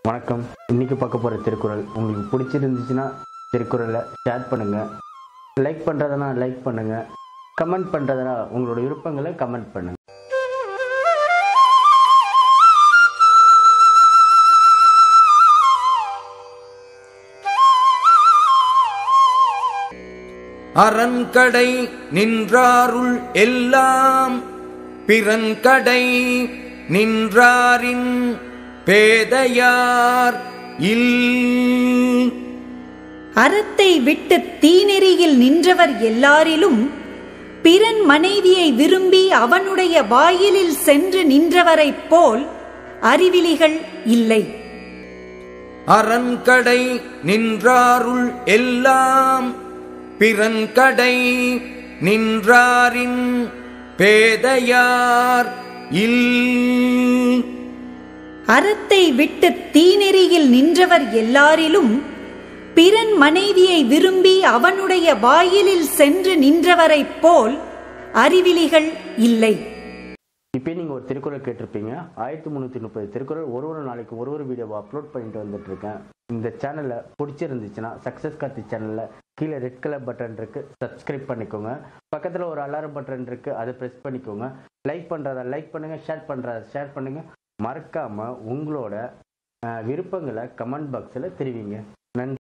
வணக்கம் இன்னைக்கு பார்க்க போகிற திருக்குறள் உங்களுக்கு பிடிச்சிருந்துச்சுன்னா திருக்குறளை ஷேர் பண்ணுங்கள் லைக் பண்ணுறதுனா லைக் பண்ணுங்கள் கமெண்ட் பண்ணுறதுனா உங்களோட விருப்பங்களை கமெண்ட் பண்ணுங்கள் அரண்கடை நின்றாருள் எல்லாம் பிறன்கடை நின்றாரின் பேதையார் இல் அறத்தை விட்டு தீநெறியில் நின்றவர் எல்லாரிலும் பிறன் மனைவியை விரும்பி அவனுடைய வாயிலில் சென்று நின்றவரைப் போல் அறிவிலிகள் இல்லை அரண்கடை நின்றாருள் எல்லாம் பிறன்கடை நின்றாரின் பேதையார் இல் அறத்தை விட்டு தீநெறியில் நின்றவர் எல்லாரிலும் பிறன் மனைவியை விரும்பி அவனுடைய வாயிலில் சென்று நின்றவரைப் போல் அறிவிலிகள் இல்லை இப்போ நீங்கள் ஒரு திருக்குறள் கேட்டிருப்பீங்க ஆயிரத்தி முந்நூற்றி முப்பது திருக்குறள் ஒரு ஒரு நாளைக்கு ஒரு ஒரு வீடியோவை அப்லோட் பண்ணிட்டு வந்துட்டு இருக்கேன் இந்த சேனலை பிடிச்சிருந்துச்சுன்னா சக்ஸஸ் கார்த்தி சேனலில் கீழே ரெட் கலர் பட்டன் இருக்கு சப்ஸ்கிரைப் பண்ணிக்கோங்க பக்கத்தில் ஒரு அலாரம் பட்டன் இருக்கு அதை ப்ரெஸ் பண்ணிக்கோங்க லைக் பண்ணுறத லைக் பண்ணுங்கள் ஷேர் பண்ணுறத ஷேர் பண்ணுங்கள் மறக்காமல் உங்களோட அஹ், விருப்பங்களை கமெண்ட் பாக்ஸில் தெரிவிங்க நன்றி